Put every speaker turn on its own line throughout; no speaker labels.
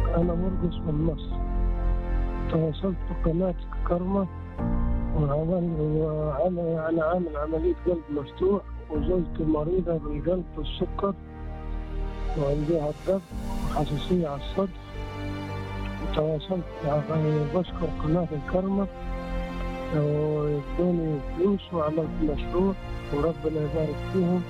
أنا مرقص من مصر تواصلت بقناة كرمة وعمل وأنا يعني عامل عملية قلب مفتوح وزوجتي مريضة بالقلب والسكر وعندها الضغط وحساسية على الصدر وتواصلت مع بشكر قناة الكرمة وادوني فلوس وعملت مشروع وربنا يبارك فيهم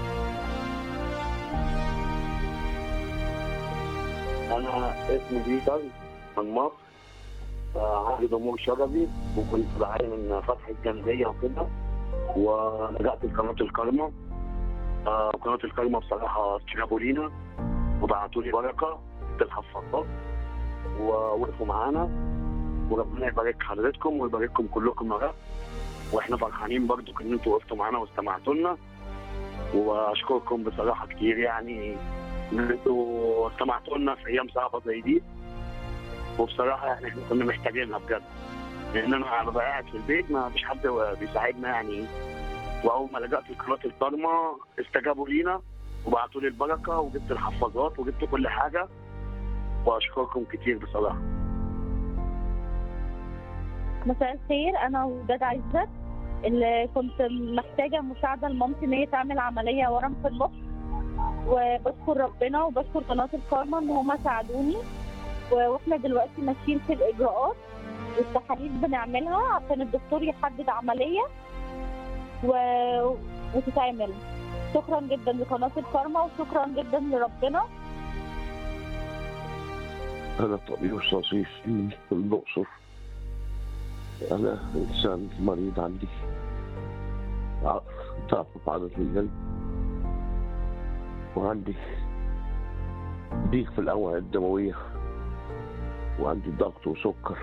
انا اسمي بيتر من مصر آه، عندي ضمور شربي وكنت بعاني من فتحة جلدية وكده ولجأت لقناة الكرمة آه، قناة الكرمة بصراحة استجابوا لينا وبعتوا لي بركة في الحفاظات ووقفوا معانا وربنا يبارك حضرتكم ويبارككم كلكم يا رب واحنا فرحانين برضو ان انتوا وقفتوا معانا واستمعتوا لنا واشكركم بصراحه كتير يعني ان انتوا استمعتوا لنا في ايام صعبه زي دي وبصراحه يعني احنا كنا محتاجينها بجد لان انا ببقى قاعد في البيت ما فيش حد بيساعدنا يعني واول ما لجأت لقناه الكرمه استجابوا لينا وبعتوا لي البركه وجبت الحفاظات وجبت كل حاجه واشكركم كتير بصراحه
مساء الخير انا وداد عزت اللي كنت محتاجه مساعده لمامتي ان هي تعمل عمليه ورم في المخ وبشكر ربنا وبشكر قناه الكارما ان هم ساعدوني و- واحنا دلوقتي ماشيين في الاجراءات والتحاليل بنعملها عشان الدكتور يحدد عمليه و... وتتعمل شكرا جدا لقناه الكارما وشكرا جدا لربنا
أنا طبيب صصيف من الأقصر أنا إنسان مريض عندي ع- ضعف في عضلة القلب وعندي ضيق في الأوعية الدموية وعندي ضغط وسكر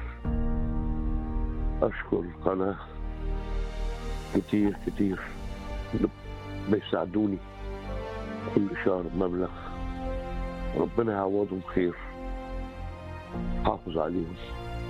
أشكر القناة كتير كتير بيساعدوني كل شهر بمبلغ ربنا يعوضهم خير حافظ عليهم